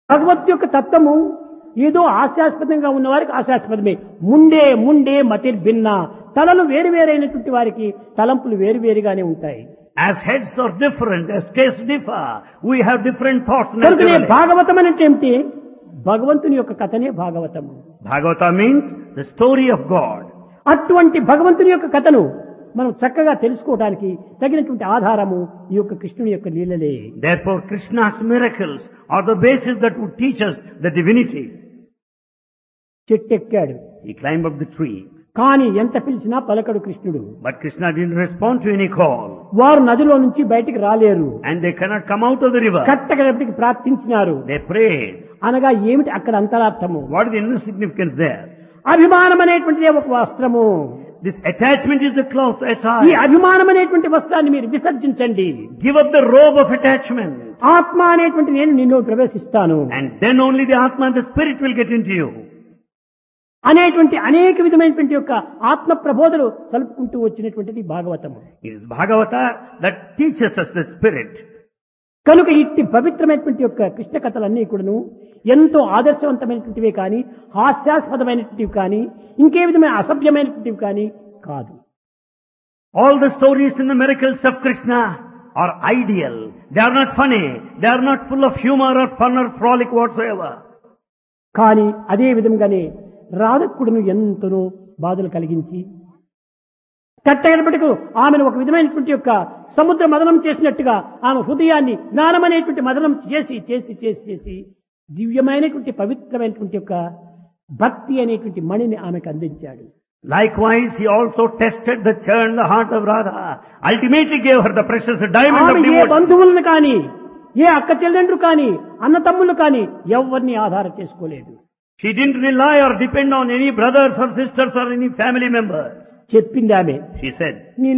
భగవత్ యొక్క తత్వము ఏదో హాస్యాస్పదంగా ఉన్న వారికి హాస్యాస్పదమే ముండే ముండే మతిర్ భిన్న తలలు వేరు వేరైనటువంటి వారికి తలంపులు వేరు వేరుగానే ఉంటాయి As heads are different, as tastes differ, we have different thoughts కనుకనే naturally. భాగవతం అంటే ఏమిటి భగవంతుని యొక్క కథనే భాగవతము Bhagavata means the story of God. అటువంటి భగవంతుని యొక్క కథను మనం చక్కగా తెలుసుకోవడానికి తగినటువంటి ఆధారము ఈ యొక్క కృష్ణుని యొక్క లీలలే Therefore, Krishna's miracles are the basis that would teach us the divinity. చెట్టెక్కాడు He climbed up the tree, కానీ ఎంత పిలిచినా పలకడు కృష్ణుడు but Krishna didn't respond to any call. వారు నదిలో నుంచి బయటికి రాలేరు And they cannot come out of the river. కట్టగడపటికి ప్రార్థించినారు They prayed. అనగా ఏమిటి అక్కడ అంతరార్థము What is the inner significance there? అభిమానం అనేటువంటిదే ఒక వస్త్రము This attachment is the cloth ఈ attire. అభిమానం అనేటువంటి వస్త్రాన్ని మీరు విసర్జించండి Give up the robe of attachment. ఆత్మ అనేటువంటి నేను నిన్ను ప్రవేశిస్తాను And then only the Atma and the Spirit will get into you. అనేటువంటి అనేక విధమైనటువంటి యొక్క ఆత్మ ప్రబోధలు కలుపుకుంటూ వచ్చినటువంటిది భాగవతము It is Bhagavata that teaches us the Spirit. కనుక ఇట్టి పవిత్రమైనటువంటి యొక్క కృష్ణ కథలన్నీ కూడాను ఎంతో ఆదర్శవంతమైనటువంటివే కానీ హాస్యాస్పదమైనటువంటివి కానీ ఇంకే విధమైన అసభ్యమైనటువంటివి కానీ కాదు All the stories in the miracles of Krishna are ideal. They are not funny. They are not full of humor or fun or frolic whatsoever. కానీ అదే విధంగానే రాధకుడును ఎంతనో బాధలు కలిగించి కట్టైనప్పటికీ ఆమెను ఒక విధమైనటువంటి యొక్క సముద్ర మదనం చేసినట్టుగా ఆమె హృదయాన్ని జ్ఞానం అనేటువంటి మదనం చేసి చేసి చేసి చేసి దివ్యమైనటువంటి పవిత్రమైనటువంటి యొక్క భక్తి అనేటువంటి మణిని ఆమెకు అందించాడు Likewise, he also tested the churn, the heart of Radha. Ultimately gave her the precious diamond of ఆమె ఏ devotion. బంధువులను కానీ ఏ అక్క చెల్లెండ్రు కానీ అన్న తమ్ముళ్ళు కానీ ఎవరిని ఆధారం చేసుకోలేదు She didn't rely or depend on any brothers or sisters or any family members. చెప్పింది ఆమె She said, నీ